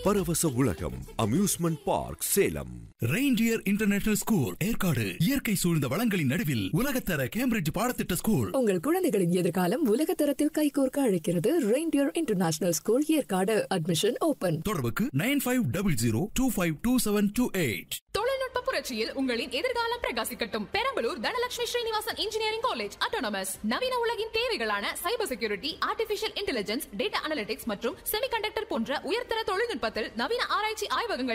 பரவச உலகம் amusement park Salem reindeer international school Yercaud இயற்கை சூழ்ந்த வளங்களின் நடுவில் உலகத்தர கேம்பிரிட்ஜ் பாடத்திட்ட ஸ்கூல் உங்கள் குழந்தைகளின் எதிர்காலம் உலகத்தரத்தில் கைகோர்க்க அழைக்கிறது reindeer international school Yercaud admission open தொடர்புக்கு nine five double zero two five two seven two eight தொழில்நுட்ப புரட்சியில் உங்களின் எதிர்காலம் பிரகாசிக்கட்டும் Perambalur Dhanalakshmi Srinivasan engineering college autonomous நவீன உலகின் தேவைகளான cyber security artificial intelligence data analytics மற்றும் செமிகண்டக்டர் போன்ற உயர்தர தொழில்நுட்பத்தில் நவீன ஆராய்ச்சி ஆய்வகங்கள்